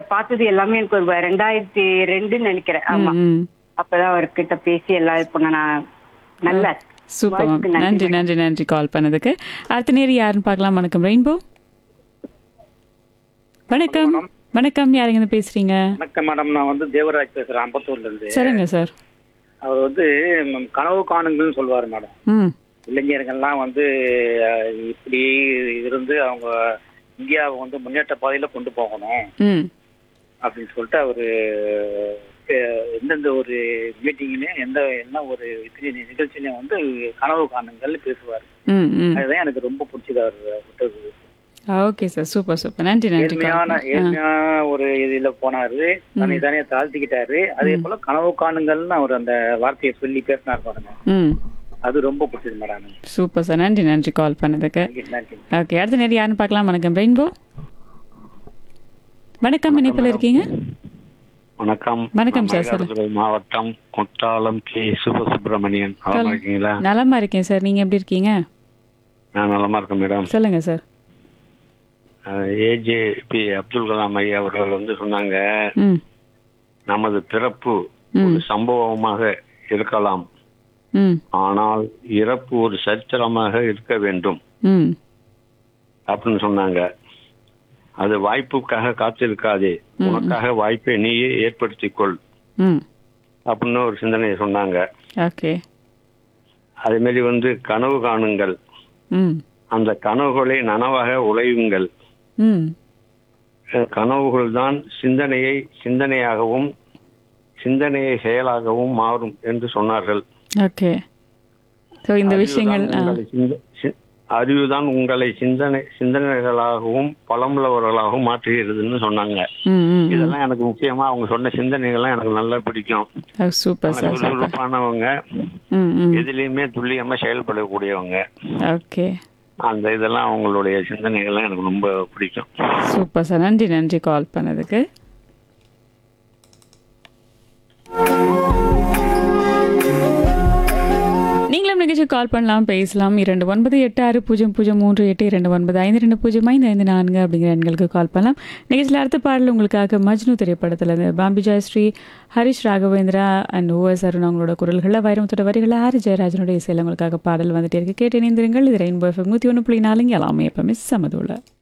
பார்த்தது எல்லாமே எனக்கு ஒரு ரெண்டாயிரத்தி ரெண்டுன்னு நினைக்கிறேன் ஆமா ம், ம். அப்பதான் அவர்கிட்ட பேசி எல்லாம் இது பண்ண நான் நல்லா சூப்பர் மேம் வாய்ப்புக்கு நன்றி நன்றி நன்றி கால் பண்ணதுக்கு அடுத்த நேரம் யாருன்னு பார்க்கலாம் வணக்கம் ரெயின்போ வணக்கம் வணக்கம் யாருங்க இருந்து பேசுறீங்க வணக்கம் மேடம் நான் வந்து தேவராஜ் பேசுறேன் அம்பத்தூர்ல இருந்து சரிங்க சார் அவர் வந்து ம், கனவு காணுங்கள்னு சொல்லுவாரு மேடம் ம் இளைஞர்கள்லாம் வந்து அஹ், இப்படி இருந்து அவங்க இந்தியாவை வந்து முன்னேற்ற பாதையில கொண்டு போகணும் ம் அப்படின்னு சொல்லிட்டு அவரு அஹ், எந்தெந்த ஒரு மீட்டிங்லயும் எந்த என்ன ஒரு இது நிகழ்ச்சியிலையும் வந்து கனவு காணுங்கள்னு பேசுவார் ம் ம் அதுதான் எனக்கு ரொம்ப பிடிச்சது அவர் விட்டது ஓகே சார் சூப்பர் சூப்பர் நன்றி நன்றி call ஏழ்மையான பண்ண- ஆ. ஏழ்மையான ஒரு இதுல போனாரு தன்னை தானே தாழ்த்திக்கிட்டாரு அதே போல கனவு காணுங்கள்னு அவர் அந்த வார்த்தையை சொல்லி பேசினார் பாருங்க ம் அது ரொம்ப பிடிச்சது மேடம் சூப்பர் சார் நன்றி நன்றி கால் பண்ணதுக்கு நன்றி நன்றி ஓகே அடுத்த நேரம் யாருன்னு பார்க்கலாம் வணக்கம் ரெயின்போ வணக்கம் இணைப்பில் இருக்கீங்க வணக்கம் வணக்கம் சார், நான் மயிலாடுதுறை மாவட்டம் குற்றாலம் கே சுபசுப்ரமணியன் நலமா இருக்கீங்களா நலமா இருக்கேன் சார் நீங்க எப்படி இருக்கீங்க நான் நலமா இருக்கேன் மேடம் சொல்லுங்க sir AJ P Abdul Kalam ஐயா அவர்கள் வந்து சொன்னாங்க ம் நமது பிறப்பு ஒரு சம்பவமாக இருக்கலாம் ம் ஆனால் இறப்பு ஒரு சரித்திரமாக இருக்க வேண்டும் ம் அப்படின்னு சொன்னாங்க அது வாய்ப்புக்காக காத்திருக்காதே உனக்காக வாய்ப்பை நீயே ஏற்படுத்திக் கொள் ம் அப்படின்னு ஒரு சிந்தனையை சொன்னாங்க ஓகே அதே மாதிரி வந்து கனவு காணுங்கள் ம் அந்த கனவுகளை நனவாக உழையுங்கள் ம் கனவுகள் தான் சிந்தனையை சிந்தனையாகவும் சிந்தனையை செயலாகவும் மாறும் என்று சொன்னார்கள் ஓகே ஸோ இந்த விஷயங்கள் ஆ உங்களை சிந்த- சி- அறிவுதான் உங்களை சிந்தனை சிந்தனைகளாகவும் பலமுள்ளவர்களாகவும் மாற்றுகிறதுன்னு சொன்னாங்க ம் ம் இதெல்லாம் எனக்கு முக்கியமா அவங்க சொன்ன சிந்தனைகள்லாம் எனக்கு நல்லா பிடிக்கும் சூப்பர் சார் சூப்பர் சுறுசுறுப்பானவங்க ம் ம் எதுலேயுமே துல்லியமா செயல்படக்கூடியவங்க ஓகே அந்த இதெல்லாம் அவங்களுடைய சிந்தனைகள்லாம் எனக்கு ரொம்ப பிடிக்கும் சூப்பர் சார் நன்றி நன்றி கால் பண்ணதுக்கு நீங்களும் நிகழ்ச்சி கால் பண்ணலாம் பேசலாம் இரண்டு ஒன்பது எட்டு ஆறு பூஜ்ஜியம் பூஜ்ஜியம் மூன்று எட்டு இரண்டு ஒன்பது ஐந்து ரெண்டு பூஜ்ஜியம் ஐந்து ஐந்து நான்கு அப்படிங்கிற எண்களுக்கு கால் பண்ணலாம் நிகழ்ச்சியில் அடுத்த பாடல் உங்களுக்காக மஜ்னு திரைப்படத்தில் இருந்து பாம்பி ஜெயஸ்ரீ ஹரிஷ் ராகவேந்திரா அண்ட் ஓஎஸ் அருண் அவங்களோட குரல்களில் வைரமுத்தோட வரிகளில் ஆர் ஜெயராஜனுடைய இசையில் உங்களுக்காக பாடல் வந்துட்டே இருக்கு கேட்டு இணைந்திருங்கள் இது ரெயின்போ எஃப்எம் நூற்றி ஒன்று புள்ளி நாலுங்க எல்லாமே எப்பவுமே சமதுள்ள